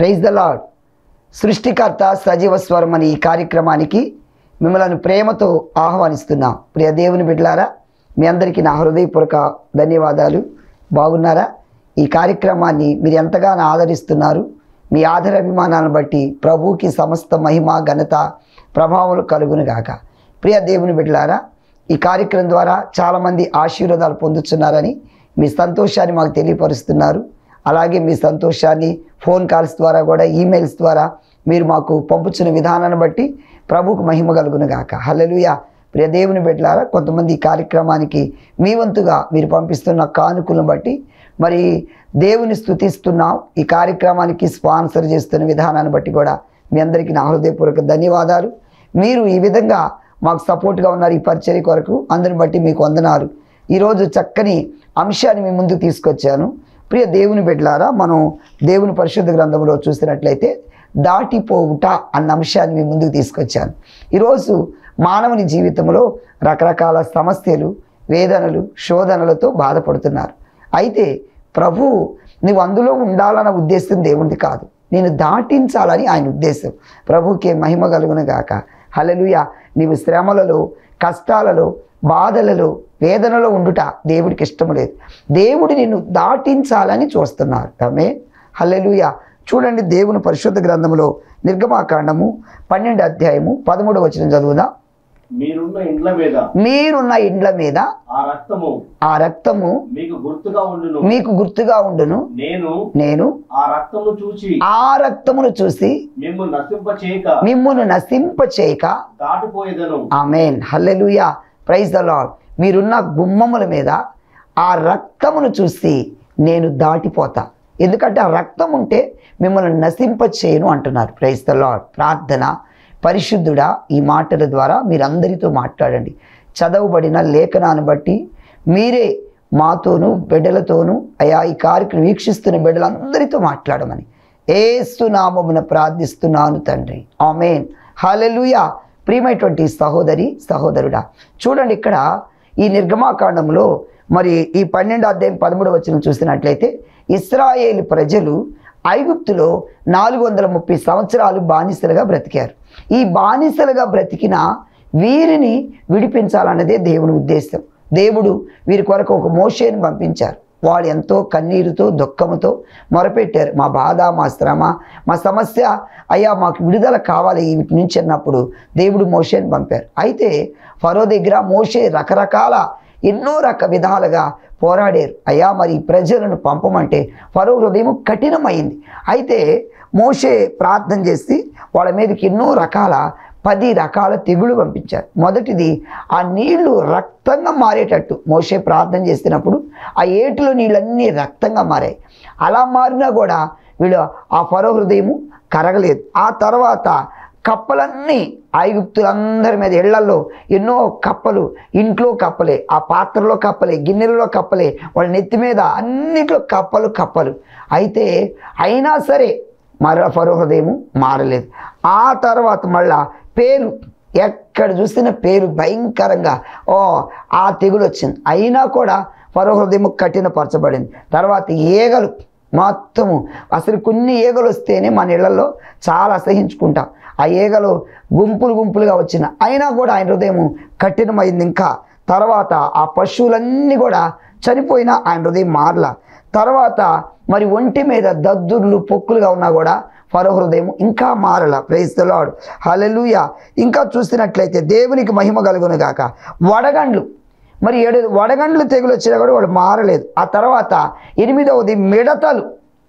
Praise the lord సృష్టికర్త సజీవ స్వరం అనే ఈ కార్యక్రమానికి మిమ్మల్ని ప్రేమతో ఆహ్వానిస్తున్నాం ప్రియ దేవుని బిడ్డలారా మీ అందరికీ నా హృదయపూర్వక ధన్యవాదాలు బాగున్నారా ఈ కార్యక్రమాన్ని మీరు ఎంతగానో ఆదరిస్తున్నారు మీ ఆదర అభిమానాలను బట్టి ప్రభువుకి సమస్త మహిమ ఘనత ప్రభావాలు కలుగును గాక ప్రియ దేవుని బిడ్డలారా ఈ కార్యక్రమం ద్వారా చాలామంది ఆశీర్వాదాలు పొందుతున్నారని మీ సంతోషాన్ని మాకు తెలియపరుస్తున్నారు అలాగే మీ సంతోషాన్ని ఫోన్ కాల్స్ ద్వారా కూడా ఈమెయిల్స్ ద్వారా మీరు మాకు పంపుతున్న విధానాన్ని బట్టి ప్రభుకు మహిమ కలుగును గాక హల్లెలూయ ప్రియ దేవుని బిడ్డలారా కొంతమంది ఈ కార్యక్రమానికి మీ వంతుగా మీరు పంపిస్తున్న కానుకలను బట్టి మరి దేవుని స్థుతిస్తున్నాం ఈ కార్యక్రమానికి స్పాన్సర్ చేస్తున్న విధానాన్ని బట్టి కూడా మీ అందరికీ నా హృదయపూర్వక ధన్యవాదాలు మీరు ఈ విధంగా మాకు సపోర్ట్గా ఉన్నారు ఈ పరిచర్య కొరకు అందరిని బట్టి మీకు వందనాలు ఈరోజు చక్కని అంశాన్ని మీ ముందుకు తీసుకొచ్చాను ప్రియ దేవుని బిడ్డలారా మనం దేవుని పరిశుద్ధ గ్రంథంలో చూసినట్లయితే దాటిపోవుట అన్న అంశాన్ని మీ ముందుకు తీసుకొచ్చాను ఈరోజు మానవుని జీవితంలో రకరకాల సమస్యలు వేదనలు శోధనలతో బాధపడుతున్నారు అయితే ప్రభు నువ్వు అందులో ఉండాలన్న ఉద్దేశం దేవునిది కాదు నేను దాటించాలని ఆయన ఉద్దేశం ప్రభుకే మహిమ కలుగును గాక హలలుయ నీవు శ్రమలలో కష్టాలలో బాధలలో వేదనలో ఉండుట దేవుడికి ఇష్టం లేదు దేవుడు నిన్ను దాటించాలని చూస్తున్నారు ఆమె హల్లెలూయ చూడండి దేవుని పరిశుద్ధ గ్రంథంలో నిర్గమాకాండము పన్నెండు అధ్యాయము పదమూడవ వచనం చదువుదా మీరున్న ఇండ్ల మీద మీరున్న ఇండ్ల మీద ఆ రక్తము ఆ రక్తము మీకు గుర్తుగా ఉండును మీకు గుర్తుగా ఉండును నేను నేను ఆ రక్తమును చూచి ఆ రక్తమును చూసి మిమ్ము నశింప చేయక మిమ్మును నశింప చేయక దాటిపోయేదను amen hallelujah praise the Lord మీరున్న గుమ్మముల మీద ఆ రక్తమును చూసి నేను దాటిపోతా ఎందుకంటే ఆ రక్తం ఉంటే మిమ్మల్ని నశింప చేయను అంటున్నారు ప్రైజ్ ద లాడ్ ప్రార్థన పరిశుద్ధుడా ఈ మాటల ద్వారా మీరందరితో మాట్లాడండి చదవబడిన లేఖనాన్ని బట్టి మీరే మాతోనూ బిడ్డలతోనూ అయా ఈ కార్యక్రమం వీక్షిస్తున్న బిడ్డలందరితో మాట్లాడమని ఏసునామమున ప్రార్థిస్తున్నాను తండ్రి ఆమెన్ హల్లెలూయా ప్రియమైనటువంటి సహోదరి సహోదరుడా చూడండి ఇక్కడ ఈ నిర్గమాకాండంలో మరి ఈ పన్నెండు అధ్యాయం పదమూడు వచ్చిన చూసినట్లయితే ఇస్రాయేల్ ప్రజలు ఐగుప్తులో నాలుగు వందల ముప్పై సంవత్సరాలు బానిసలుగా బ్రతికారు ఈ బానిసలుగా బ్రతికిన వీరిని విడిపించాలన్నదే దేవుని ఉద్దేశం దేవుడు వీరి కొరకు ఒక మోషేని పంపించారు వాళ్ళు ఎంతో కన్నీరుతో దుఃఖముతో మొరపెట్టారు మా బాధ మా శ్రమ మా సమస్య అయ్యా మాకు విడుదల కావాలి వీటి నుంచి అన్నప్పుడు దేవుడు మోషేని పంపారు అయితే ఫరో దగ్గర మోషే రకరకాల ఎన్నో రక విధాలుగా పోరాడారు అయ్యా మరి ఈ ప్రజలను పంపమంటే ఫరో హృదయం కఠినమైంది అయితే మోషే ప్రార్థన చేసి వాళ్ళ మీదకి ఎన్నో రకాల పది రకాల తెగులు పంపించారు మొదటిది ఆ నీళ్లు రక్తంగా మారేటట్టు మోషే ప్రార్థన చేసినప్పుడు ఆ ఏటిలో నీళ్ళన్నీ రక్తంగా మారాయి అలా మారినా కూడా వీళ్ళు ఆ ఫరో హృదయము కరగలేదు ఆ తర్వాత కప్పలన్నీ ఐగుప్తులందరి మీద ఇళ్లలో ఎన్నో కప్పలు ఇంట్లో కప్పలే ఆ పాత్రలో కప్పలే గిన్నెలలో కప్పలే వాళ్ళ నెత్తి మీద అన్నిట్లో కప్పలు కప్పలు అయితే అయినా సరే మరల ఫరో హృదయము మారలేదు ఆ తర్వాత మళ్ళా పేరు ఎక్కడ చూసిన పేరు భయంకరంగా ఓ ఆ తెగులు వచ్చింది అయినా కూడా ఫరో హృదయం కఠినపరచబడింది తర్వాత ఈగలు మొత్తము అసలు కొన్ని ఈగలు వస్తేనే మన ఇళ్లలో చాలా అసహించుకుంటాం ఆ ఈగలు గుంపులు గుంపులుగా వచ్చిన అయినా కూడా ఆయన హృదయం కఠినమైంది ఇంకా తర్వాత ఆ పశువులన్నీ కూడా చనిపోయినా ఆయన హృదయం మారల తర్వాత మరి ఒంటి మీద దద్దుర్లు పొక్కులుగా ఉన్నా కూడా ఫరో హృదయం ఇంకా మారల ప్రైజ్ ద లార్డ్ హల్లెలూయ ఇంకా చూసినట్లయితే దేవునికి మహిమ కలుగును గాక వడగండ్లు మరి ఏడు వడగండ్లు తెగులు వచ్చినా కూడా వాళ్ళు మారలేదు ఆ తర్వాత ఎనిమిదవది మిడతలు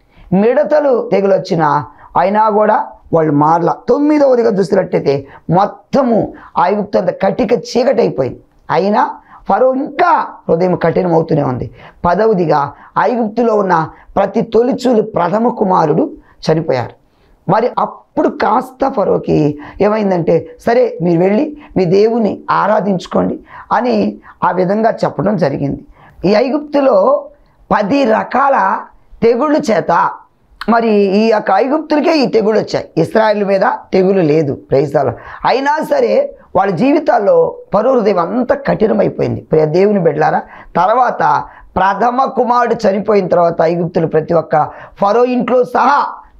మిడతలు తెగులు వచ్చిన అయినా కూడా వాళ్ళు మారల తొమ్మిదవదిగా చూసినట్టయితే మొత్తము ఆయుక్త కటిక చీకటైపోయింది అయినా ఫరో ఇంకా హృదయం కఠినమవుతూనే ఉంది పదవదిగా ఐగుప్తులో ఉన్న ప్రతి తొలిచూలు ప్రథమ కుమారుడు చనిపోయారు మరి అప్పుడు కాస్త ఫరోకి ఏమైందంటే సరే మీరు వెళ్ళి మీ దేవుని ఆరాధించుకోండి అని ఆ విధంగా చెప్పడం జరిగింది ఈ ఐగుప్తులో పది రకాల తెగుళ్ళు చేత మరి ఈ యొక్క ఐగుప్తులకే ఈ తెగులు వచ్చాయి ఇస్రాయల్ మీద తెగులు లేదు ప్రైస్తాలు అయినా సరే వాళ్ళ జీవితాల్లో పరు హృదయం అంత కఠినమైపోయింది ప్రియ దేవుని బిడ్డలారా తర్వాత ప్రథమ కుమారుడు చనిపోయిన తర్వాత ఐగుప్తులు ప్రతి ఒక్క ఫరో ఇంట్లో సహా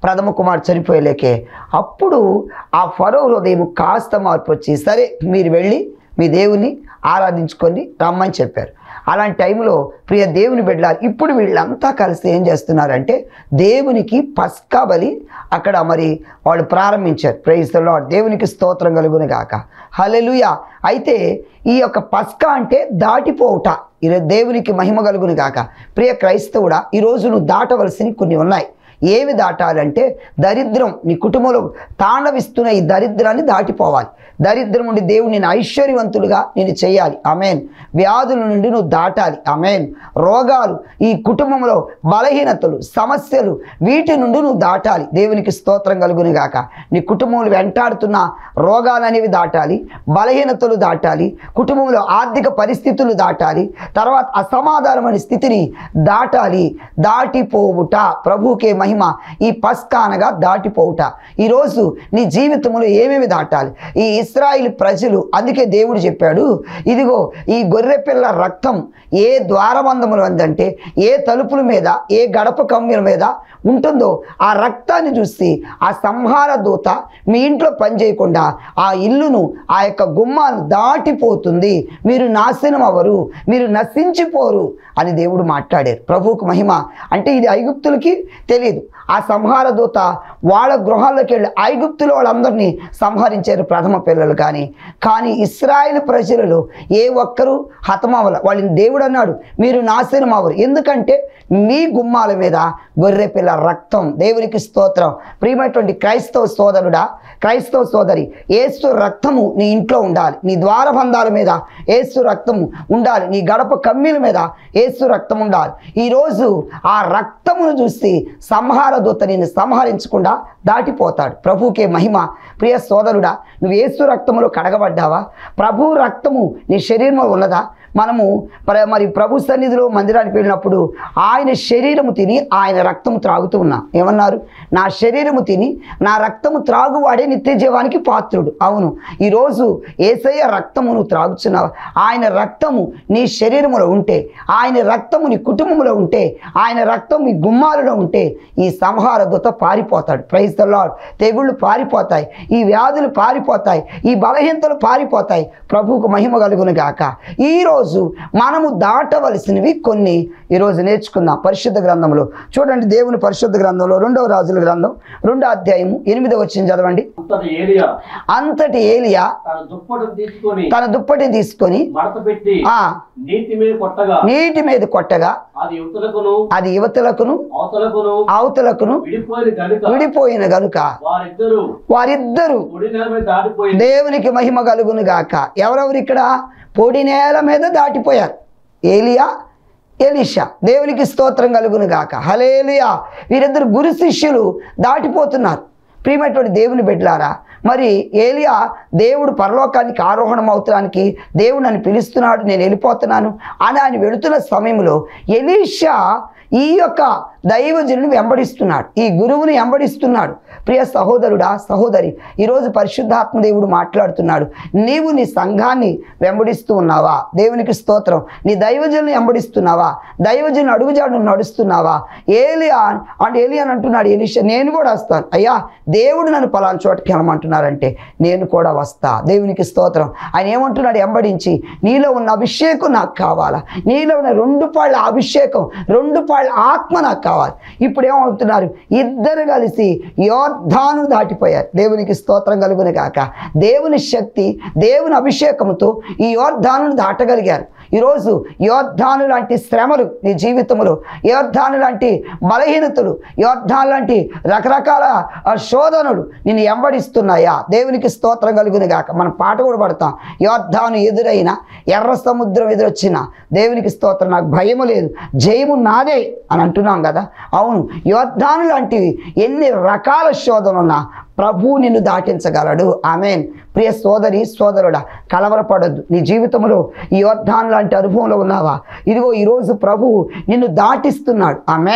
ప్రథమ కుమారుడు చనిపోయలేకే అప్పుడు ఆ ఫరో హృదయం కాస్త మార్పు వచ్చి సరే మీరు వెళ్ళి మీ దేవుని ఆరాధించుకొని రమ్మని చెప్పారు అలాంటి టైంలో ప్రియ దేవుని బిడ్డలారు ఇప్పుడు వీళ్ళంతా కలిసి ఏం చేస్తున్నారంటే దేవునికి పస్కా బలి అక్కడ మరి వాళ్ళు ప్రారంభించారు ప్రైజ్ ద లార్డ్ దేవునికి స్తోత్రం కలుగును గాక హల్లెలూయా అయితే ఈ యొక్క పస్కా అంటే దాటిపోవుట ఈరోజు దేవునికి మహిమ కలుగును గాక ప్రియ క్రైస్తవుడా ఈరోజు నువ్వు దాటవలసినవి కొన్ని ఉన్నాయి ఏవి దాటాలంటే దరిద్రం నీ కుటుంబంలో తాండవిస్తున్న ఈ దరిద్రాన్ని దాటిపోవాలి దరిద్రం నుండి దేవుడు నేను ఐశ్వర్యవంతులుగా నేను చేయాలి అమేన్ వ్యాధుల నుండి నువ్వు దాటాలి అమేన్ రోగాలు ఈ కుటుంబంలో బలహీనతలు సమస్యలు వీటి నుండి నువ్వు దాటాలి దేవునికి స్తోత్రం కలుగును గాక నీ కుటుంబంలో వెంటాడుతున్న రోగాలు అనేవి దాటాలి బలహీనతలు దాటాలి కుటుంబంలో ఆర్థిక పరిస్థితులు దాటాలి తర్వాత అసమాధానమైన స్థితిని దాటాలి దాటిపోవుట ప్రభుకే మహిమ ఈ పస్కా అనగా దాటిపోవుట ఈరోజు నీ జీవితంలో ఏమేమి దాటాలి ఈ ఇస్రాయిల్ ప్రజలు అందుకే దేవుడు చెప్పాడు ఇదిగో ఈ గొర్రె పిల్ల రక్తం ఏ ద్వారబంధములు అందంటే ఏ తలుపుల మీద ఏ గడప కమ్ముల మీద ఉంటుందో ఆ రక్తాన్ని చూసి ఆ సంహార దూత మీ ఇంట్లో పని చేయకుండా ఆ ఇల్లును ఆ యొక్క గుమ్మాలు దాటిపోతుంది మీరు నాశనం అవ్వరు మీరు నశించిపోరు అని దేవుడు మాట్లాడారు ప్రభువుకు మహిమ అంటే ఇది ఐగుప్తులకి తెలియదు ఆ సంహార దూత వాళ్ళ గృహాల్లోకి వెళ్ళి ఐగుప్తులు వాళ్ళందరినీ సంహరించారు ప్రథమ పిల్లలు కానీ కానీ ఇస్రాయేల్ ప్రజలలో ఏ ఒక్కరూ హతమవల వాళ్ళని దేవుడు అన్నాడు మీరు నాశనం అవ్వరు ఎందుకంటే మీ గుమ్మాల మీద గొర్రె పిల్ల రక్తం దేవునికి స్తోత్రం ప్రియమైనటువంటి క్రైస్తవ సోదరుడా క్రైస్తవ సోదరి ఏసు రక్తము నీ ఇంట్లో ఉండాలి నీ ద్వారబంధాల మీద ఏసు రక్తము ఉండాలి నీ గడప కమ్మీల మీద ఏసు రక్తం ఉండాలి ఈరోజు ఆ రక్తమును చూసి సంహార దూత నిన్ను సంహరించకుండా దాటిపోతాడు ప్రభుకే మహిమ ప్రియ సోదరుడా నువ్వు ఏసు రక్తములో కడగబడ్డావా ప్రభు రక్తము నీ శరీరంలో ఉన్నదా మనము ప్ర- మరి ప్రభు సన్నిధిలో మందిరానికి వెళ్ళినప్పుడు ఆయన శరీరము తిని ఆయన రక్తము త్రాగుతూ ఉన్నాం ఏమన్నారు నా శరీరము తిని నా రక్తము త్రాగువాడే నిత్య జీవానికి పాత్రుడు అవును ఈరోజు ఏసయ్య రక్తము నువ్వు త్రాగుచున్నావు ఆయన రక్తము నీ శరీరములో ఉంటే ఆయన రక్తము నీ కుటుంబంలో ఉంటే ఆయన రక్తం నీ గుమ్మాలలో ఉంటే ఈ సంహార దూత పారిపోతాడు ప్రైజ్ ద లాడ్ తెగుళ్ళు పారిపోతాయి ఈ వ్యాధులు పారిపోతాయి ఈ బలహీనతలు పారిపోతాయి ప్రభువుకు మహిమ కలుగును గాక ఈరోజు మనము దాటవలసినవి కొన్ని ఈరోజు నేర్చుకుందాం పరిశుద్ధ గ్రంథంలో చూడండి దేవుని పరిశుద్ధ గ్రంథంలో రెండవ రాజుల గ్రంథం రెండో అధ్యాయము ఎనిమిదవ వచ్చిన చదవండి అంతటి ఏలియా అంతటి ఏలియా తన దుప్పటిని తీసుకొని తన దుప్పటిని తీసుకొని మడత పెట్టి ఆ నీటి మీద కొట్టగా నీటి మీద కొట్టగా అది యువతలకును అది యువతులకును అవతలకును అవతలకును విడిపోయిన కనుక విడిపోయిన గనుక వారిద్దరూ వారిద్దరూ పొడి నేల మీద దాటిపోయింది దేవునికి మహిమ కలుగును గాక ఎవరెవరు ఇక్కడ పొడి నేల మీద దాటిపోయారు ఏలియా ఎలీషా దేవునికి స్తోత్రం కలుగును గాక హలేలియా వీరిద్దరు గురు శిష్యులు దాటిపోతున్నారు ప్రియమైనటువంటి దేవుని బిడ్డలారా మరి ఏలియా దేవుడు పరలోకానికి ఆరోహణం అవుతానికి దేవుడు నన్ను పిలుస్తున్నాడు నేను వెళ్ళిపోతున్నాను అని ఆయన వెళుతున్న సమయంలో ఎలీషా ఈ యొక్క దైవజనుని వెంబడిస్తున్నాడు ఈ గురువుని వెంబడిస్తున్నాడు ప్రియ సహోదరుడా సహోదరి ఈరోజు పరిశుద్ధాత్మ దేవుడు మాట్లాడుతున్నాడు నీవు నీ సంఘాన్ని వెంబడిస్తూ ఉన్నావా దేవునికి స్తోత్రం నీ దైవజనుని వెంబడిస్తున్నావా దైవజను అడుగుజాడు నడుస్తున్నావా ఏలియా అంటే ఏలియా అని అంటున్నాడు ఎలిషా నేను కూడా వస్తాను అయ్యా దేవుడు నన్ను పలానా చోటకి వెళ్ళమంటున్నారంటే నేను కూడా వస్తా దేవునికి స్తోత్రం ఆయన ఏమంటున్నాడు వెంబడించి నీలో ఉన్న అభిషేకం నాకు కావాలా నీలో ఉన్న రెండు పాళ్ళ అభిషేకం రెండు పాళ్ళ ఆత్మ నాకు కావాలి ఇప్పుడు ఏమవుతున్నారు ఇద్దరు కలిసి యోద్ధాను దాటిపోయారు దేవునికి స్తోత్రం కలుగును కాక దేవుని శక్తి దేవుని అభిషేకంతో ఈ యోద్ధాను దాటగలిగారు ఈరోజు యోద్ధాను లాంటి శ్రమలు నీ జీవితంలో యోద్ధాను లాంటి బలహీనతలు యోద్ధాను లాంటి రకరకాల ఆ, శోధనలు నిన్ను ఎంబడిస్తున్నాయా దేవునికి స్తోత్రం కలుగును గాక మనం పాట కూడా పడతాం యోద్ధాను ఎదురైన ఎర్ర సముద్రం ఎదురొచ్చిన దేవునికి స్తోత్రం నాకు భయము లేదు జయము నాదే అని అంటున్నాం కదా అవును యోద్ధాను లాంటివి ఎన్ని రకాల శోధనున్నా ప్రభు నిన్ను దాటించగలడు ఆమెన్ ప్రియ సోదరి సోదరుడా కలవరపడొద్దు నీ జీవితంలో ఈ యోద్ధాన్ లాంటి అనుభవంలో ఉన్నావా ఇదిగో ఈరోజు ప్రభువు నిన్ను దాటిస్తున్నాడు ఆమెన్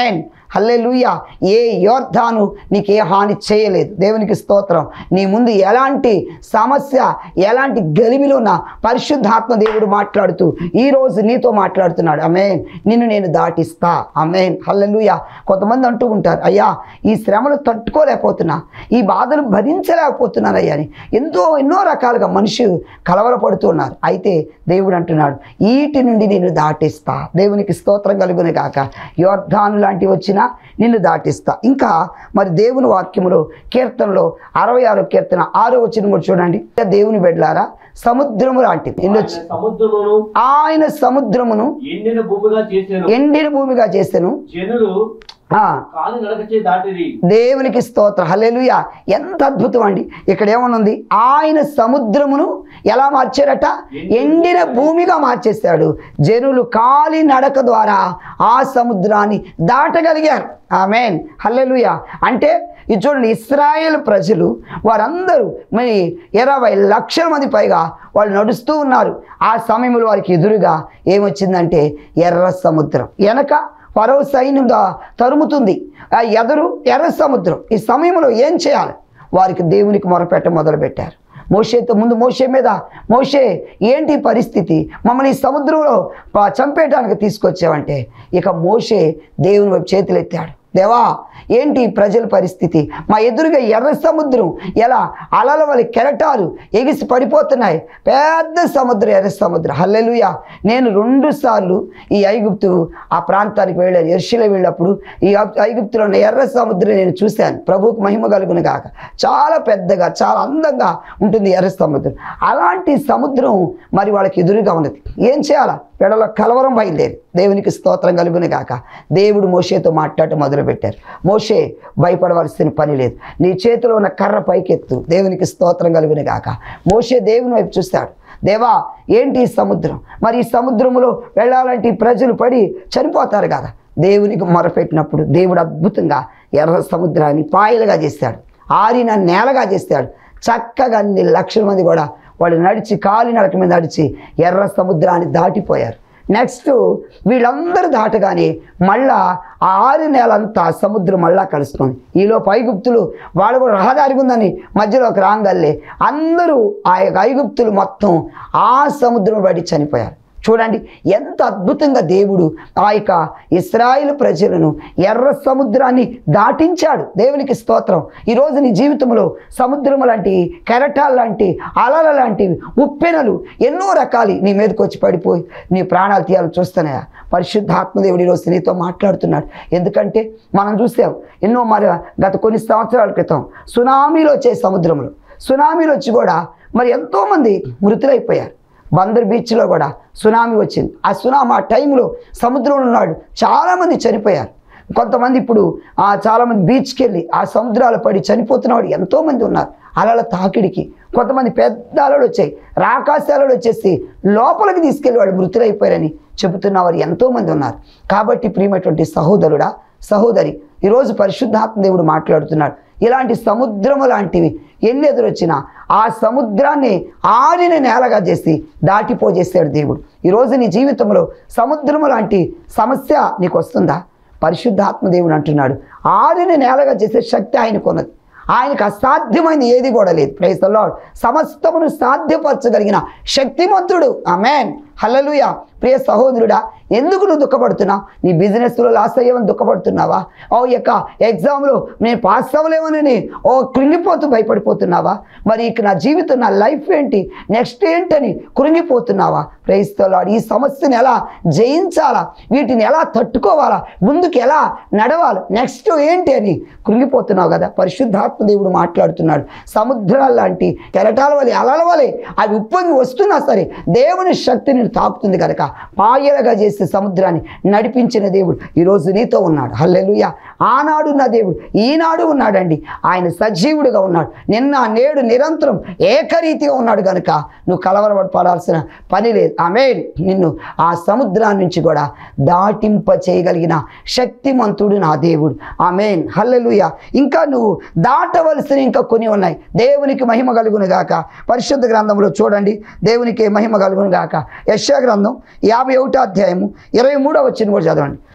హల్లెలూయా ఏ యోర్ధాను నీకు ఏ హాని చేయలేదు దేవునికి స్తోత్రం నీ ముందు ఎలాంటి సమస్య ఎలాంటి గలిబిలో ఉన్న పరిశుద్ధాత్మ దేవుడు మాట్లాడుతూ ఈరోజు నీతో మాట్లాడుతున్నాడు అమేన్ నిన్ను నేను దాటిస్తా అమేన్ హల్లెలూయా కొంతమంది అంటూ ఉంటారు అయ్యా ఈ శ్రమలు తట్టుకోలేకపోతున్నా ఈ బాధలు భరించలేకపోతున్నాను అయ్యా అని ఎంతో ఎన్నో రకాలుగా మనిషి కలవరపడుతున్నారు అయితే దేవుడు అంటున్నాడు ఈటి నుండి నేను దాటిస్తా దేవునికి స్తోత్రం కలుగునే కాక యోర్ధాను లాంటివి వచ్చినా నిన్ను దాటిస్తా ఇంకా మరి దేవుని వాక్యములో కీర్తనలో అరవై ఆరో కీర్తన ఆరో వచ్చిన కూడా చూడండి దేవుని బిడ్డలారా సముద్రము లాంటిది ఎన్ని వచ్చి ఆయన సముద్రమును ఆయన సముద్రమును ఎండిన భూమిగా చేశాను ఎండిన భూమిగా చేసెను జనులు ఆ కాలు నడకచే దాటిరి దేవునికి స్తోత్ర హల్లెలూయ ఎంత అద్భుతం అండి ఇక్కడ ఏమనుంది ఆయన సముద్రమును ఎలా మార్చారట ఎండిన భూమిగా మార్చేశాడు జనులు కాలి నడక ద్వారా ఆ సముద్రాన్ని దాటగలిగారు ఆమెన్ హల్లెలూయ అంటే ఇది చూడండి ఇస్రాయేల్ ప్రజలు వారందరూ మరి ఇరవై లక్షల మంది పైగా వాళ్ళు నడుస్తూ ఉన్నారు ఆ సమయంలో వారికి ఎదురుగా ఏమొచ్చిందంటే ఎర్ర సముద్రం వెనక ఫరో సైన్యం దా- తరుముతుంది ఆ ఎదురు ఎర్ర సముద్రం ఈ సమయంలో ఏం చేయాలి వారికి దేవునికి మొరపెట్ట మొదలుపెట్టారు మోషేతో ముందు మోషే మీద మోషే ఏంటి పరిస్థితి మమ్మల్ని ఈ సముద్రంలో ప- చంపేయడానికి తీసుకొచ్చావంటే ఇక మోషే దేవుని వైపు చేతులెత్తాడు దేవా ఏంటి ఈ ప్రజల పరిస్థితి మా ఎదురుగా ఎర్ర సముద్రం ఎలా అలల వలి కెరటాలు ఎగిసి పడిపోతున్నాయి పెద్ద సముద్రం ఎర్ర సముద్రం హల్లెలూయా నేను రెండు సార్లు ఈ ఐగుప్తు ఆ ప్రాంతానికి వెళ్ళాను ఎర్షిలో వెళ్ళినప్పుడు ఈ ఐ- ఐగుప్తులో ఉన్న ఎర్ర సముద్రం నేను చూశాను ప్రభువుకు మహిమ కలుగును కాక చాలా పెద్దగా చాలా అందంగా ఉంటుంది ఎర్ర సముద్రం అలాంటి సముద్రం మరి వాళ్ళకి ఎదురుగా ఉన్నది ఏం చేయాలా పెడలో కలవరం బయలుదేరి దేవునికి స్తోత్రం కలుగును గాక దేవుడు మోషేతో మాట్లాడటం మొదలుపెట్టారు మోషే భయపడవలసిన పని లేదు నీ చేతిలో ఉన్న కర్ర పైకెత్తు దేవునికి స్తోత్రం కలుగును గాక మోషే దేవుని వైపు చూస్తాడు దేవా ఏంటి ఈ సముద్రం మరి ఈ సముద్రంలో వెళ్ళాలంటే ఈ ప్రజలు పడి చనిపోతారు కదా దేవునికి మొరపెట్టినప్పుడు దేవుడు అద్భుతంగా ఎర్ర సముద్రాన్ని పాయలుగా చేస్తాడు ఆరిన నేలగా చేస్తాడు చక్కగా అన్ని లక్షల మంది కూడా వాళ్ళు నడిచి కాలి నడక మీద నడిచి ఎర్ర సముద్రాన్ని దాటిపోయారు నెక్స్ట్ వీళ్ళందరూ దాటగానే మళ్ళా ఆ ఆరు నెలంతా సముద్రం మళ్ళా కలుస్తుంది ఈలో ఐగుప్తులు వాళ్ళు కూడా రహదారి ఉందని మధ్యలోకి రాంగల్లే అందరూ ఆ యొక్క ఐగుప్తులు మొత్తం ఆ సముద్రం పడి చనిపోయారు చూడండి ఎంత అద్భుతంగా దేవుడు ఆ యొక్క ఇస్రాయిల్ ప్రజలను ఎర్ర సముద్రాన్ని దాటించాడు దేవునికి స్తోత్రం ఈరోజు నీ జీవితంలో సముద్రం లాంటి కెరటాలు లాంటి అలల లాంటివి ఉప్పెనలు ఎన్నో రకాలు నీ మీదకి వచ్చి పడిపోయి నీ ప్రాణాలు తీయాలని చూస్తున్నాయా పరిశుద్ధాత్మదేవుడు ఈరోజు నీతో మాట్లాడుతున్నాడు ఎందుకంటే మనం చూసాం ఎన్నో మరి గత కొన్ని సంవత్సరాల క్రితం సునామీలో వచ్చే సముద్రంలో సునామీలో వచ్చి కూడా మరి ఎంతోమంది మృతులైపోయారు బందర్ బీచ్లో కూడా సునామీ వచ్చింది ఆ సునామీ ఆ టైంలో సముద్రంలో ఉన్నాడు చాలామంది చనిపోయారు కొంతమంది ఇప్పుడు ఆ చాలామంది బీచ్కి వెళ్ళి ఆ సముద్రాలు పడి చనిపోతున్నవాడు ఎంతోమంది ఉన్నారు అలల తాకిడికి కొంతమంది పెద్ద అలలు వచ్చాయి రాకాశాలలు వచ్చేసి లోపలికి తీసుకెళ్ళి వాడు మృతులైపోయారని చెబుతున్న వారు ఎంతోమంది ఉన్నారు కాబట్టి ప్రియమైనటువంటి సహోదరుడా సహోదరి ఈరోజు పరిశుద్ధాత్మ దేవుడు మాట్లాడుతున్నాడు ఇలాంటి సముద్రము లాంటివి ఎన్ని ఎదురొచ్చినా ఆ సముద్రాన్ని ఆరిన నేలగా చేసి దాటిపోజేశాడు దేవుడు ఈరోజు నీ జీవితంలో సముద్రము లాంటి సమస్య నీకు వస్తుందా పరిశుద్ధాత్మ దేవుడు అంటున్నాడు ఆరిన నేలగా చేసే శక్తి ఆయనకు ఉన్నది ఆయనకు అసాధ్యమైన ఏది కూడా లేదు ప్రైజ్ ద లార్డ్ సమస్తమును సాధ్యపరచగలిగిన శక్తిమంతుడు ఆమెన్ హల్లెలూయ ప్రియ సహోదరుడా ఎందుకు నువ్వు దుఃఖపడుతున్నావు నీ బిజినెస్లో లాస్ అయ్యామని దుఃఖపడుతున్నావా ఓ యొక్క ఎగ్జామ్లో నేను పాస్ అవ్వలేమని ఓ కృంగిపోతూ భయపడిపోతున్నావా మరి ఇక నా జీవితం నా లైఫ్ ఏంటి నెక్స్ట్ ఏంటని కృంగిపోతున్నావా ప్రేస్తలాడు ఈ సమస్యను ఎలా జయించాలా వీటిని ఎలా తట్టుకోవాలా ముందుకు ఎలా నడవాలి నెక్స్ట్ ఏంటి అని కృంగిపోతున్నావు కదా పరిశుద్ధాత్మ దేవుడు మాట్లాడుతున్నాడు సముద్రాల లాంటి కెరటాల వలె అలల వలె అవి ఉప్పొంగి వస్తున్నా సరే దేవుని శక్తిని తాకుతుంది కనుక పాయలుగా చేసే సముద్రాన్ని నడిపించిన దేవుడు ఈరోజు నీతో ఉన్నాడు హల్లెలూయ ఆనాడు ఉన్న దేవుడు ఈనాడు ఉన్నాడండి ఆయన సజీవుడుగా ఉన్నాడు నిన్న నేడు నిరంతరం ఏకరీతిగా ఉన్నాడు కనుక నువ్వు కలవరపడాల్సిన పని లేదు ఆమె నిన్ను ఆ సముద్రాన్ని నుంచి కూడా దాటింప చేయగలిగిన శక్తిమంతుడు నా దేవుడు ఆమెన్ హల్లెలూయ ఇంకా నువ్వు దాటవలసిన ఇంకా కొన్ని ఉన్నాయి దేవునికి మహిమ కలుగును గాక పరిశుద్ధ గ్రంథంలో చూడండి దేవునికి మహిమ కలుగును గాక యశ గ్రంథం యాభై ఒకటో అధ్యాయము ఇరవై మూడో వచ్చిన కూడా చదవండి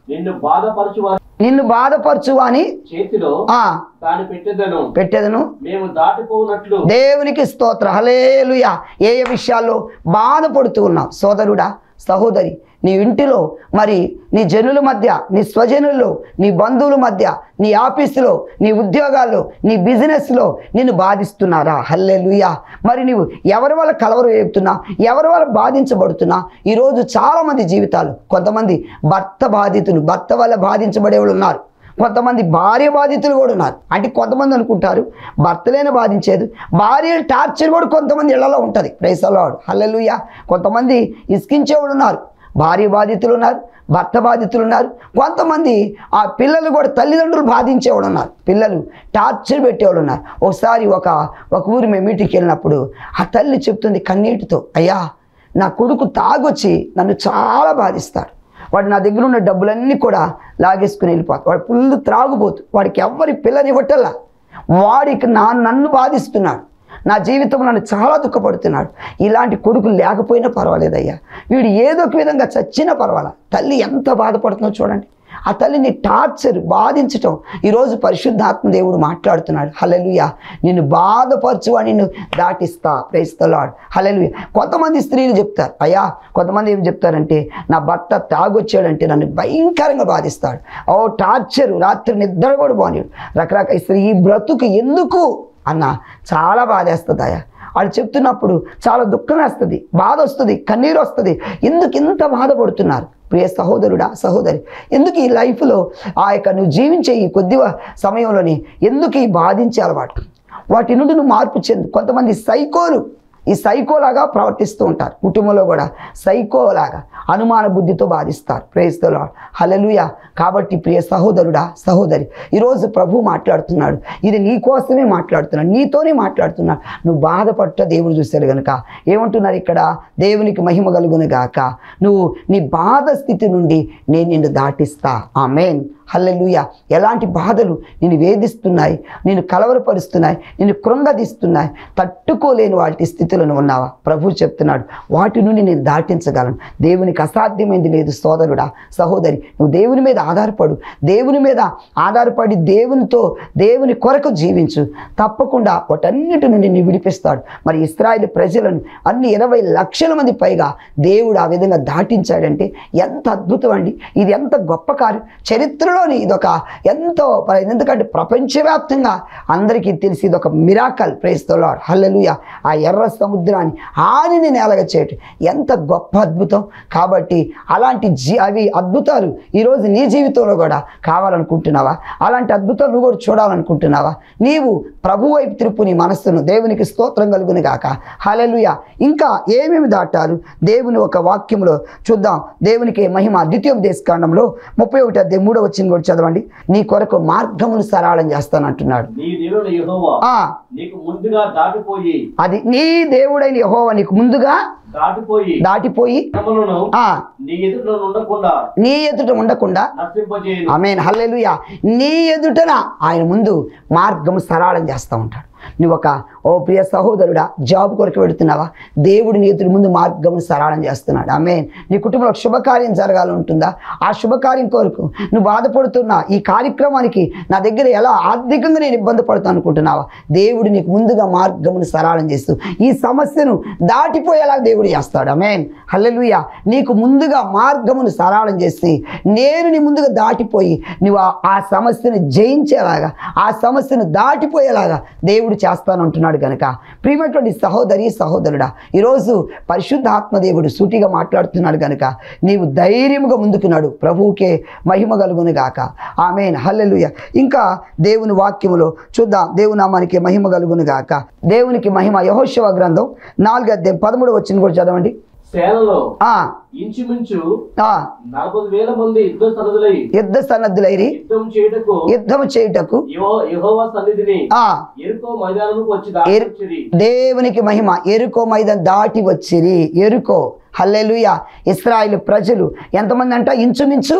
నిన్ను బాధపరచు వారి నిన్ను బాధపరచు అని చేతిలో ఆ దాన్ని పెట్టేదను పెట్టేదను మేము దాటిపోనట్లు దేవునికి స్తోత్ర హలేలుయ ఏ ఏ విషయాల్లో బాధపడుతూ ఉన్నావు సోదరుడా సహోదరి నీ ఇంటిలో మరి నీ జనుల మధ్య నీ స్వజనుల్లో నీ బంధువుల మధ్య నీ ఆఫీసులో నీ ఉద్యోగాల్లో నీ బిజినెస్లో నిన్ను బాధిస్తున్నారా హల్లెలూయా మరి నీవు ఎవరి వల్ల కలవరం వేపుతున్నా ఎవరి వల్ల బాధించబడుతున్నా ఈరోజు చాలామంది జీవితాలు కొంతమంది భర్త బాధితులు భర్త వల్ల బాధించబడే వాళ్ళు ఉన్నారు కొంతమంది భార్య బాధితులు కూడా ఉన్నారు అంటే కొంతమంది అనుకుంటారు భర్తలేనే బాధించేది భార్య టార్చర్ కూడా కొంతమంది ఇళ్లలో ఉంటుంది ప్రైసలాడు హల్లెలూయా కొంతమంది ఇసుకించేవాడు ఉన్నారు భార్య బాధితులు ఉన్నారు భర్త బాధితులు ఉన్నారు కొంతమంది ఆ పిల్లలు కూడా తల్లిదండ్రులు బాధించేవాడు ఉన్నారు పిల్లలు టార్చర్ పెట్టేవాడు ఉన్నారు ఒకసారి ఒక ఒక ఊరి మేము మీటింగ్కి వెళ్ళినప్పుడు ఆ తల్లి చెప్తుంది కన్నీటితో అయ్యా నా కొడుకు తాగొచ్చి నన్ను చాలా బాధిస్తాడు వాడు నా దగ్గర ఉన్న డబ్బులన్నీ కూడా లాగేసుకుని వెళ్ళిపోతాడు వాడు ఫుల్ త్రాగుబోతు వాడికి ఎవరి పిల్లనివ్వటల్లా వాడికి నా నన్ను బాధిస్తున్నాడు నా జీవితం నన్ను చాలా దుఃఖపడుతున్నాడు ఇలాంటి కొడుకులు లేకపోయినా పర్వాలేదయ్యా వీడు ఏదో ఒక విధంగా చచ్చినా పర్వాలా తల్లి ఎంత బాధపడుతుందో చూడండి ఆ తల్లిని టార్చర్ బాధించటం ఈరోజు పరిశుద్ధాత్మ దేవుడు మాట్లాడుతున్నాడు హలలుయ నిన్ను బాధపరచు అని నిన్ను దాటిస్తా ప్రేస్తలాడు హలలుయ కొంతమంది స్త్రీలు చెప్తారు అయ్యా కొంతమంది ఏం చెప్తారంటే నా భర్త తాగొచ్చాడంటే నన్ను భయంకరంగా బాధిస్తాడు ఓ టార్చర్ రాత్రి నిద్ర కూడా బాగున్నాడు రకరకాల స్త్రీ ఈ బ్రతుకు ఎందుకు అన్న చాలా బాధేస్తుంది అయ్యా వాళ్ళు చెప్తున్నప్పుడు చాలా దుఃఖం వేస్తుంది బాధ వస్తుంది కన్నీరు వస్తుంది ఎందుకు ఇంత బాధపడుతున్నారు ప్రియ సహోదరుడా సహోదరి ఎందుకు ఈ లైఫ్లో ఆ యొక్క నువ్వు జీవించే ఈ కొద్ది సమయంలోని ఎందుకు ఈ బాధించే అలవాటు వాటి నుండి నువ్వు మార్పు చెందు కొంతమంది సైకోలు ఈ సైకోలాగా ప్రవర్తిస్తూ ఉంటారు కుటుంబంలో కూడా సైకోలాగా అనుమాన బుద్ధితో బాధిస్తారు ప్రేస్తలో హలలుయ కాబట్టి ప్రియ సహోదరుడా సహోదరి ఈరోజు ప్రభు మాట్లాడుతున్నాడు ఇది నీ కోసమే మాట్లాడుతున్నాడు నీతోనే మాట్లాడుతున్నాడు నువ్వు బాధపడ్డ దేవుడు చూశాడు కనుక ఏమంటున్నారు ఇక్కడ దేవునికి మహిమ కలుగును గాక నువ్వు నీ బాధ స్థితి నుండి నేను నిన్ను దాటిస్తా ఆ మెయిన్ హల్లెలూయ ఎలాంటి బాధలు నిన్ను వేధిస్తున్నాయి నిన్ను కలవరపరుస్తున్నాయి నిన్ను కృంగదీస్తున్నాయి తట్టుకోలేని వాటి స్థితిలో నువ్వు ఉన్నావా ప్రభు చెప్తున్నాడు వాటి నుండి నేను దాటించగలను దేవునికి అసాధ్యమైంది లేదు సోదరుడా సహోదరి నువ్వు దేవుని మీద ఆధారపడు దేవుని మీద ఆధారపడి దేవునితో దేవుని కొరకు జీవించు తప్పకుండా వాటన్నిటి నుండి నిన్ను విడిపిస్తాడు మరి ఇస్రాయేల్ ప్రజలను అన్ని ఇరవై లక్షల మంది పైగా దేవుడు ఆ విధంగా దాటించాడంటే ఎంత అద్భుతం అండి ఇది ఎంత గొప్ప కార్యం చరిత్రలోని ఇదొక ఎంతో ఎందుకంటే ప్రపంచవ్యాప్తంగా అందరికీ తెలిసి ఇదొక మిరాకల్ ప్రేస్తలో హల్లెలూయ ఆ ఎర్ర సముద్రాన్ని ఆనిని నేలగా చేయటం ఎంత గొప్ప అద్భుతం కాబట్టి అలాంటి జీ అవి అద్భుతాలు ఈరోజు నీ జీవితంలో కూడా కావాలనుకుంటున్నావా అలాంటి అద్భుతాలు నువ్వు కూడా చూడాలనుకుంటున్నావా నీవు ప్రభు వైపు తిరుపు నీ మనస్సును దేవునికి స్తోత్రం కలుగును గాక హలలుయ ఇంకా ఏమేమి దాటారు దేవుని ఒక వాక్యంలో చూద్దాం దేవునికి మహిమ ద్వితీయోపదేశ కాండంలో ముప్పై ఒకటి అధ్యాయం మూడో వచ్చిన కూడా చదవండి నీ కొరకు మార్గమును సరళం చేస్తానంటున్నాడు నీ దేవుడు యెహోవా ఆ నీకు ముందుగా దాటిపోయి అది నీ దేవుడైన యెహోవా నీకు ముందుగా దాటిపోయి దాటిపోయి జనములను ఆ నీ ఎదుట ఉండకుండా నీ ఎదుట ఉండకుండా నశింపజేయను ఆమెన్ హల్లెలూయా నీ ఎదుటన ఆయన ముందు మార్గం సరళం చేస్తూ ఉంటాడు నువ్వు ఒక ఓ ప్రియ సహోదరుడా జాబ్ కొరకు పెడుతున్నావా దేవుడు నీ ఎదుటి ముందు మార్గం సరళం చేస్తున్నాడు ఆమెన్ నీ కుటుంబంలో ఒక శుభకార్యం జరగాలంటుందా ఆ శుభకార్యం కొరకు నువ్వు బాధపడుతున్నా ఈ కార్యక్రమానికి నా దగ్గర ఎలా ఆర్థికంగా నేను ఇబ్బంది పడుతాను అనుకుంటున్నావా దేవుడు నీకు ముందుగా మార్గమును సరళం చేస్తూ ఈ సమస్యను దాటిపోయేలా దేవుడు చేస్తాడు ఆమెన్ హల్లెలూయా నీకు ముందుగా మార్గమును సరళం చేసి నేను నీ ముందుగా దాటిపోయి నువ్వు ఆ- ఆ సమస్యను జయించేలాగా ఆ సమస్యను దాటిపోయేలాగా దేవుడు చేస్తానంటున్నాడు కనుక ప్రియమైనటువంటి సహోదరి సహోదరుడా ఈరోజు పరిశుద్ధ ఆత్మదేవుడు సూటిగా మాట్లాడుతున్నాడు కనుక నీవు ధైర్యముగా ముందుకున్నాడు ప్రభువుకే మహిమ కలుగును గాక ఆమెన్ హల్లెలూయ ఇంకా దేవుని వాక్యములో చూద్దాం దేవుని నామానికి మహిమ కలుగును గాక దేవునికి మహిమ యహోశివ గ్రంథం నాలుగు అధ్యాయం పదమూడు వచ్చిన కూడా చదవండి సేనలో ఆ ఇంచుమించు ఆ నలభై వేల మంది యుద్ధ సన్నదులై యుద్ధ సన్నద్ధులైరి యుద్ధం చేయుటకు యుద్ధము చేయుటకు యెహో- యెహోవా సన్నిధిని ఆ ఎరుకో మైదానముకు వచ్చి ఎరు- దాటి దేవునికి మహిమ ఎరుకో మైదాన్ దాటి వచ్చిరి ఎరుకో హల్లెలూయ ఇస్రాయిల్ ప్రజలు ఎంతమంది అంట ఇంచుమించు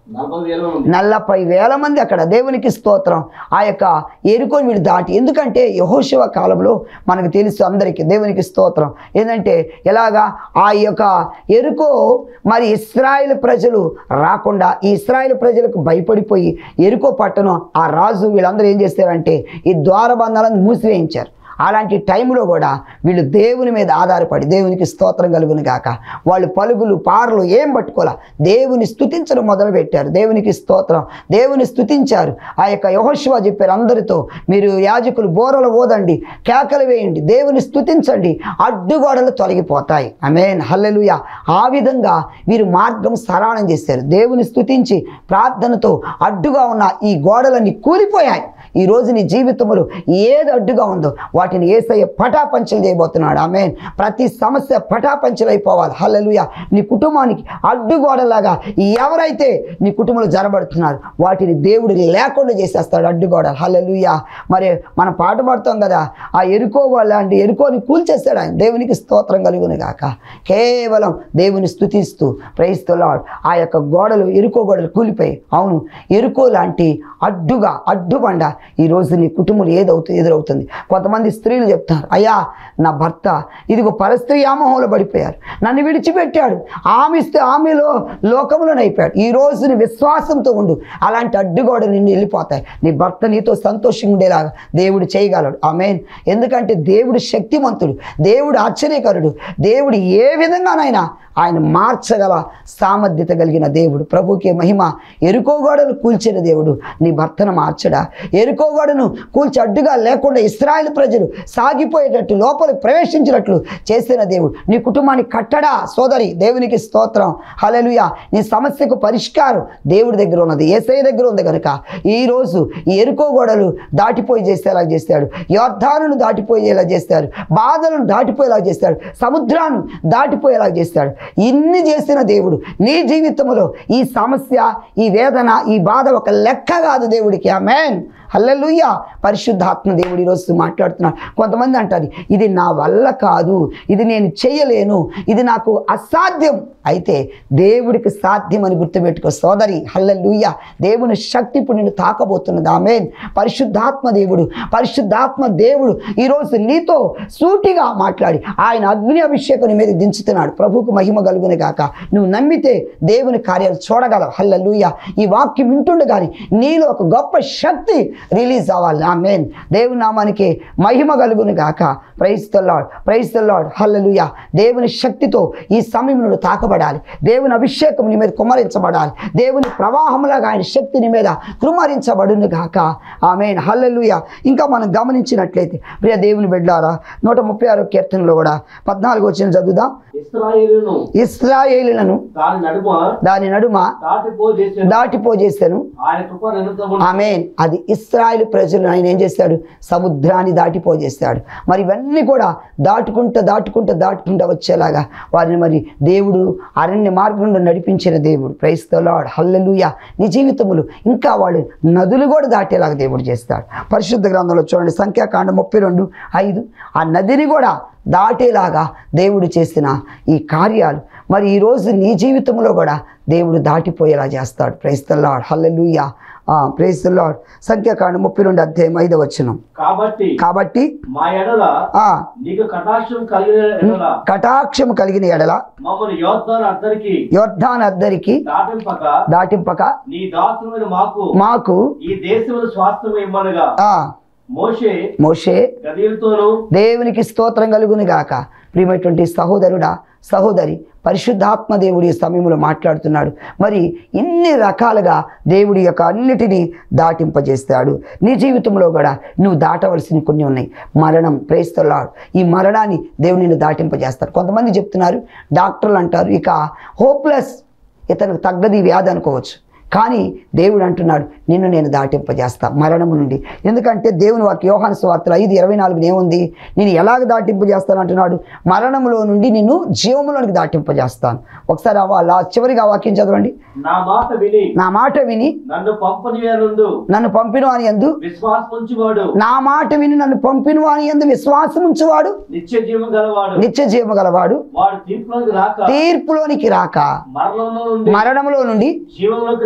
నలభై వేల మంది నలభై వేల మంది అక్కడ దేవునికి స్తోత్రం ఆ యొక్క ఎరుకొని వీళ్ళు దాటి ఎందుకంటే యహోశివ కాలంలో మనకు తెలుసు అందరికీ దేవునికి స్తోత్రం ఏంటంటే ఎలాగా ఆ యొక్క ఎరుకో మరి ఇస్రాయేల్ ప్రజలు రాకుండా ఈ ఇస్రాయేల్ ప్రజలకు భయపడిపోయి ఎరుకో పట్టణం ఆ రాజు వీళ్ళందరూ ఏం చేస్తారంటే ఈ ద్వారబంధాలను మూసివేయించారు అలాంటి టైంలో కూడా వీళ్ళు దేవుని మీద ఆధారపడి దేవునికి స్తోత్రం కలుగును గాక వాళ్ళు పలుగులు పారలు ఏం పట్టుకోలే దేవుని స్థుతించడం మొదలుపెట్టారు దేవునికి స్తోత్రం దేవుని స్థుతించారు ఆ యొక్క యహోశివ చెప్పారు అందరితో మీరు యాజకులు బోరలు ఓదండి కేకలు వేయండి దేవుని స్థుతించండి అడ్డుగోడలు తొలగిపోతాయి ఆమేన్ హల్లెలూయ ఆ విధంగా వీరు మార్గం సరళం చేశారు దేవుని స్థుతించి ప్రార్థనతో అడ్డుగా ఉన్న ఈ గోడలన్నీ కూలిపోయాయి ఈ రోజు నీ జీవితంలో ఏది అడ్డుగా ఉందో వాటిని ఏసయ్య పటాపంచలు చేయబోతున్నాడు ఆమె ప్రతి సమస్య పటాపంచలు అయిపోవాలి హల్లెలూయ నీ కుటుంబానికి అడ్డుగోడలాగా ఎవరైతే నీ కుటుంబంలో జరబడుతున్నారు వాటిని దేవుడు లేకుండా చేసేస్తాడు అడ్డుగోడలు హల్లెలూయ మరి మనం పాట పాడుతాం కదా ఆ ఎరుకో లాంటి ఎరుకోని కూల్చేస్తాడు ఆయన దేవునికి స్తోత్రం కలుగును గాక కేవలం దేవుని స్థుతిస్తూ ప్రైస్తున్నాడు ఆ యొక్క గోడలు ఎరుకో గోడలు కూలిపోయి అవును ఎరుకో లాంటి అడ్డుగా అడ్డుబండ ఈరోజు నీ కుటుంబం ఏదవుతుంది ఎదురవుతుంది కొంతమంది స్త్రీలు చెప్తారు అయ్యా నా భర్త ఇదిగో పరస్త్రీ ఆమోహంలో పడిపోయారు నన్ను విడిచిపెట్టాడు ఆమె ఇస్తే ఆమెలో లోకంలో అయిపోయాడు ఈ రోజు నీ విశ్వాసంతో ఉండు అలాంటి అడ్డుగోడ నిన్ను వెళ్ళిపోతాయి నీ భర్త నీతో సంతోషంగా ఉండేలాగా దేవుడు చేయగలడు ఆమెన్ ఎందుకంటే దేవుడు శక్తిమంతుడు దేవుడు ఆశ్చర్యకరుడు దేవుడు ఏ విధంగానైనా ఆయన మార్చగల సామర్థ్యత కలిగిన దేవుడు ప్రభుకి మహిమ ఎరుకోగోడను కూల్చిన దేవుడు నీ భర్తను మార్చడా ఎరుకోగోడను కూల్చి అడ్డుగా లేకుండా ఇస్రాయేల్ ప్రజలు సాగిపోయేటట్టు లోపలికి ప్రవేశించినట్లు చేసిన దేవుడు నీ కుటుంబాన్ని కట్టడా సోదరి దేవునికి స్తోత్రం హల్లెలూయ నీ సమస్యకు పరిష్కారం దేవుడి దగ్గర ఉన్నది ఏసై దగ్గర ఉంది కనుక ఈరోజు ఈ ఎరుకోగోడలు దాటిపోయి చేసేలా చేస్తాడు యోర్ధానును దాటిపోయేలా చేస్తాడు బాధలను దాటిపోయేలా చేస్తాడు సముద్రాన్ని దాటిపోయేలా చేస్తాడు ఇన్ని చేసిన దేవుడు నీ జీవితంలో ఈ సమస్య ఈ వేదన ఈ బాధ ఒక లెక్క కాదు దేవుడికి ఆమెన్ హల్లెలూయ పరిశుద్ధాత్మ దేవుడు ఈరోజు మాట్లాడుతున్నాడు కొంతమంది అంటారు ఇది నా వల్ల కాదు ఇది నేను చేయలేను ఇది నాకు అసాధ్యం అయితే దేవుడికి సాధ్యమని గుర్తుపెట్టుకో సోదరి హల్లెలూయ దేవుని శక్తి ఇప్పుడు నిన్ను తాకబోతున్నది ఆమెన్ పరిశుద్ధాత్మ దేవుడు పరిశుద్ధాత్మ దేవుడు ఈరోజు నీతో సూటిగా మాట్లాడి ఆయన అగ్ని అభిషేకం నీ మీద దించుతున్నాడు ప్రభువుకు మహిమ కలుగునే గాక నువ్వు నమ్మితే దేవుని కార్యాలు చూడగలవు హల్లెలూయ ఈ వాక్యం వింటుండగాని నీలో ఒక గొప్ప శక్తి రిలీజ్ అవ్వాలి ఆ మెయిన్ దేవుని నామానికి మహిమ కలుగును గాక praise lord praise lord hallelujah దేవుని శక్తితో ఈ సమయం నువ్వు తాకబడాలి దేవుని అభిషేకం నీ మీద కుమ్మరించబడాలి దేవుని ప్రవాహంలాగా ఆయన శక్తి నీ మీద కృమరించబడును గాక ఆమెన్ హల్లెలూయ ఇంకా మనం గమనించినట్లయితే ప్రియ దేవుని బిడ్డారా నూట ముప్పై ఆరో కీర్తనలో కూడా పద్నాలుగు వచ్చిన చదువుదాం ఇస్రాయేలును ఇస్రాయేలులను దాని నడుమ దాని నడుమ దాటిపో చేసిన దాటిపోజేశాను ఆయన కృప నిరంతరం ఆమెన్ అది ఇస్రాయేల్ ప్రజలు ఆయన ఏం చేస్తాడు సముద్రాన్ని దాటిపోజేస్తాడు మరి ఇవన్నీ కూడా దాటుకుంటూ దాటుకుంటూ దాటుకుంటూ వచ్చేలాగా వారిని మరి దేవుడు అరణ్య మార్గంలో నడిపించిన దేవుడు క్రైస్తలాడు హల్లెలూయ నీ జీవితములు ఇంకా వాళ్ళు నదులు కూడా దాటేలాగా దేవుడు చేస్తాడు పరిశుద్ధ గ్రంథంలో చూడండి సంఖ్యాకాండ ముప్పై రెండు ఐదు ఆ నదిని కూడా దాటేలాగా దేవుడు చేసిన ఈ కార్యాలు మరి ఈరోజు నీ జీవితంలో కూడా దేవుడు దాటిపోయేలా చేస్తాడు ప్రైస్తలాడ్ హల్లెలూయ ప్రైస్తలాడ్ సంఖ్యాకాండ ముప్పై రెండు అధ్యాయం ఐదవ వచనం కాబట్టి కాబట్టి మా ఎడల ఆ నీకు కటాక్షం కలిగిన ఎడల కటాక్షం కలిగిన ఎడల మమ్మల్ని యోద్ధాలు అందరికి యోర్ధాన్ అద్దరికి దాటింపక దాటింపక నీ దాసులమైన మాకు మాకు ఈ దేశమును స్వాస్థ్యం ఇమ్మనగా ఆ మోషే మోషే గదిలతోనూ దేవునికి స్తోత్రం కలుగును గాక ప్రియమైనటువంటి సహోదరుడా సహోదరి పరిశుద్ధాత్మ దేవుడి ఈ సమయంలో మాట్లాడుతున్నాడు మరి ఇన్ని రకాలుగా దేవుడి యొక్క అన్నిటినీ దాటింపజేస్తాడు నీ జీవితంలో కూడా నువ్వు దాటవలసిన కొన్ని ఉన్నాయి మరణం ప్రేస్తలాడు ఈ మరణాన్ని దేవుడు నిన్ను దాటింపజేస్తాడు కొంతమంది చెప్తున్నారు డాక్టర్లు అంటారు ఇక హోప్లెస్ ఇతనికి తగ్గది ఈ వ్యాధి అనుకోవచ్చు కానీ దేవుడు అంటున్నాడు నిన్ను నేను దాటింపజేస్తా మరణము నుండి ఎందుకంటే దేవుని వాకి యోహాన స్వార్తలు ఐదు ఇరవై నాలుగు ఏముంది నేను ఎలాగ దాటింపజేస్తాను అంటున్నాడు మరణములో నుండి నిన్ను జీవములోనికి దాటింపజేస్తాను ఒకసారి ఆ వాళ్ళ చివరిగా ఆ వాక్యం చదవండి నా మాట విని నా మాట విని నన్ను పంపని నుండు నన్ను పంపిన అని ఎందు విశ్వాసం ఉంచువాడు నా మాట విని నన్ను పంపిన అని ఎందు విశ్వాసం ఉంచువాడు నిత్య జీవం గలవాడు నిత్య జీవము గలవాడు వాడు తీర్పులోకి రాక తీర్పులోనికి రాక మరణంలో నుండి మరణములో నుండి జీవంలోకి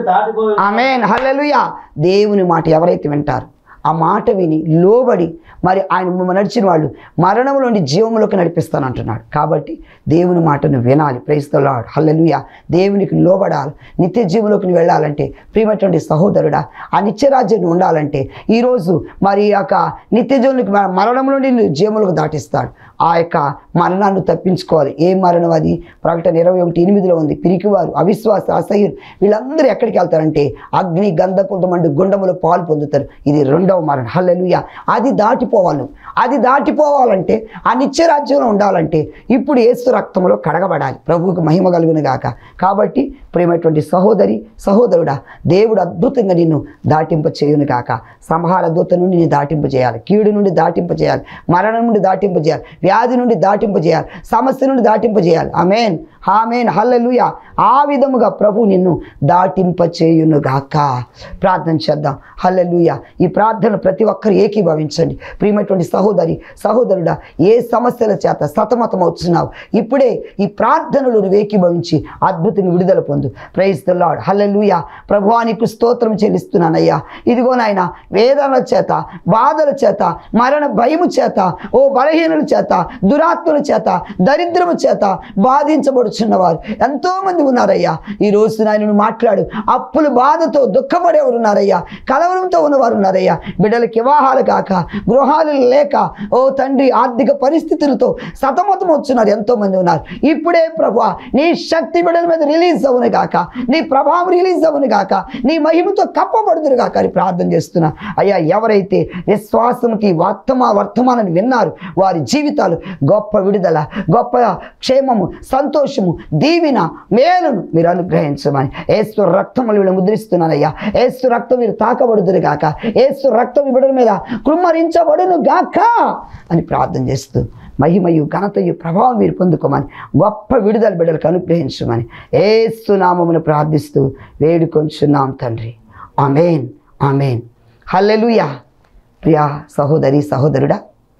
దాటిపోయి ఆమెన్ హల్లెలూయా దేవుని మాట ఎవరైతే వింటారు ఆ మాట విని లోబడి మరి ఆయన మిమ్మల్ని నడిచిన వాళ్ళు మరణంలో నుండి జీవంలోకి నడిపిస్తాను అంటున్నాడు కాబట్టి దేవుని మాటను వినాలి ప్రైస్తలాడు హల్లెలూయా దేవునికి లోబడాలి నిత్య జీవంలోకి వెళ్ళాలంటే ప్రియమైనటువంటి సహోదరుడా ఆ నిత్యరాజ్యం ఉండాలంటే ఈరోజు మరి ఆ యొక్క నిత్య జీవునికి మరణంలో నుండి జీవములకు దాటిస్తాడు ఆ యొక్క మరణాన్ని తప్పించుకోవాలి ఏ మరణం అది ప్రకటన ఇరవై ఒకటి ఎనిమిదిలో ఉంది పిరికివారు అవిశ్వాస అసహ్యులు వీళ్ళందరూ ఎక్కడికి వెళ్తారంటే అగ్ని గంధకుంటమంటూ గుండములో పాలు పొందుతారు ఇది రెండవ మరణం హల్లెలూయ అది దాటిపోవాలి నువ్వు. అది దాటిపోవాలంటే ఆ నిత్య రాజ్యంలో ఉండాలంటే ఇప్పుడు ఏసు రక్తంలో కడగబడాలి ప్రభువుకు మహిమ కలుగును గాక కాబట్టి ప్రేమైనటువంటి సహోదరి సహోదరుడా దేవుడు అద్భుతంగా నిన్ను దాటింప చేయును గాక సంహార దూత నుండి నేను దాటింప చేయాలి కీడు నుండి దాటింప చేయాలి మరణం నుండి దాటింప చేయాలి వ్యాధి నుండి దాటింప చేయాలి సమస్య నుండి దాటింప చేయాలి ఆమెన్ ఆమెన్ హల్లెలూయా ఆ విధముగా ప్రభు నిన్ను దాటింప చేయును గాక ప్రార్థన చేద్దాం హల్లెలూయా ఈ ప్రార్థన ప్రతి ఒక్కరు ఏకీభవించండి ప్రియమైనటువంటి సహోదరి సహోదరుడా ఏ సమస్యల చేత సతమతం అవుతున్నావు ఇప్పుడే ఈ ప్రార్థనలు నువ్వు ఏకీభవించి అద్భుతంగా విడుదల పొందు ప్రైజ్ ద లాడ్ హల్లెలూయా ప్రభువానికి స్తోత్రం చెల్లిస్తున్నానయ్యా ఇదిగో నాయన వేదనల చేత బాధల చేత మరణ భయము చేత ఓ బలహీనుల చేత దురాత్మల చేత దరిద్రము చేత బాధించబడుచున్నవారు ఎంతో మంది ఉన్నారయ్యా ఈ రోజు నాయనను మాట్లాడు అప్పుల బాధతో దుఃఖపడేవారు ఉన్నారయ్యా కలవరంతో ఉన్నవారు ఉన్నారయ్యా బిడ్డలకి వివాహాలు కాక గృహాలు లేక ఓ తండ్రి ఆర్థిక పరిస్థితులతో సతమతం వచ్చున్నారు ఎంతో మంది ఉన్నారు ఇప్పుడే ప్రభు నీ శక్తి బిడ్డల మీద రిలీజ్ అవును గాక నీ ప్రభావం రిలీజ్ అవును గాక నీ మహిమతో కప్పబడుదురు గాక అని ప్రార్థన చేస్తున్నా అయ్యా ఎవరైతే విశ్వాసంకి వర్తమా వర్తమానాన్ని విన్నారు వారి జీవితాలు గొప్ప విడుదల గొప్ప క్షేమము సంతోషము దీవిన మేలును మీరు అనుగ్రహించమని ఏసు రక్తములు వీళ్ళు ముద్రిస్తున్నానయ్యా ఏసు రక్తం మీరు తాకబడుదురు గాక ఏసు రక్తం బిడ్డల మీద కృమ్మరించబడును గాక అని ప్రార్థన చేస్తూ మహిమయు ఘనతయు ప్రభావం మీరు పొందుకోమని గొప్ప విడుదల బిడ్డలకు అనుగ్రహించమని ఏసునామమును ప్రార్థిస్తూ వేడుకొంచున్నాం తండ్రి ఆమెన్ ఆమెన్ హల్లెలూయా ప్రియా సహోదరి సహోదరుడా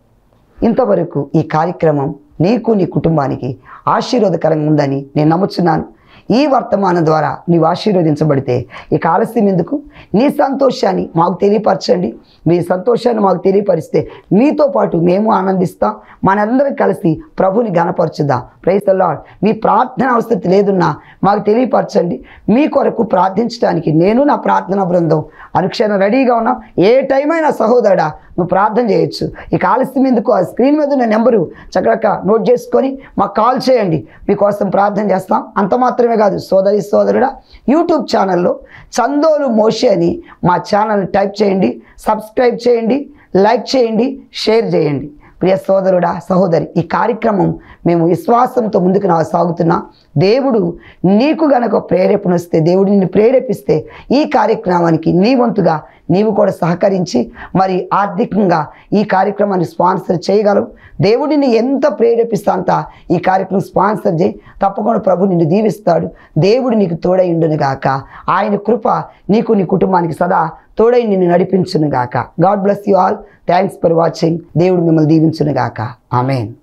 ఇంతవరకు ఈ కార్యక్రమం నీకు నీ కుటుంబానికి ఆశీర్వాదకరంగా ఉందని నేను నమ్ముచున్నాను ఈ వర్తమానం ద్వారా నీవు ఆశీర్వదించబడితే ఇక ఆలస్యం ఎందుకు నీ సంతోషాన్ని మాకు తెలియపరచండి మీ సంతోషాన్ని మాకు తెలియపరిస్తే మీతో పాటు మేము ఆనందిస్తాం మనందరం కలిసి ప్రభుని గణపరచుదాం ప్రైస్ లాడ్ మీ ప్రార్థన అవసరం లేదున్నా మాకు తెలియపరచండి మీ కొరకు ప్రార్థించడానికి నేను నా ప్రార్థన బృందం అనుక్షణం రెడీగా ఉన్నాం ఏ టైం అయినా సహోదరుడా నువ్వు ప్రార్థన చేయొచ్చు ఇక ఆలస్యం ఎందుకు ఆ స్క్రీన్ మీద ఉన్న నెంబరు చక్కగా నోట్ చేసుకొని మాకు కాల్ చేయండి మీకోసం ప్రార్థన చేస్తాం అంత మాత్రమే కాదు సోదరి సోదరుడా యూట్యూబ్ ఛానల్లో చందోలు మోషే అని మా ఛానల్ టైప్ చేయండి సబ్స్క్రైబ్ చేయండి లైక్ చేయండి షేర్ చేయండి ప్రియ సోదరుడా సహోదరి ఈ కార్యక్రమం మేము విశ్వాసంతో ముందుకు నా సాగుతున్నా దేవుడు నీకు గనక ప్రేరేపణ వస్తే దేవుడు నిన్ను ప్రేరేపిస్తే ఈ కార్యక్రమానికి నీ వంతుగా నీవు కూడా సహకరించి మరి ఆర్థికంగా ఈ కార్యక్రమాన్ని స్పాన్సర్ చేయగలవు దేవుడు నిన్ను ఎంత ప్రేరేపిస్తా అంత ఈ కార్యక్రమం స్పాన్సర్ చేయి తప్పకుండా ప్రభు నిన్ను దీవిస్తాడు దేవుడు నీకు తోడై ఉండును గాక ఆయన కృప నీకు నీ కుటుంబానికి సదా తోడై నిన్ను నడిపించును గాక god bless you all thanks for watching దేవుడు మిమ్మల్ని దీవించును గాక ఆమెన్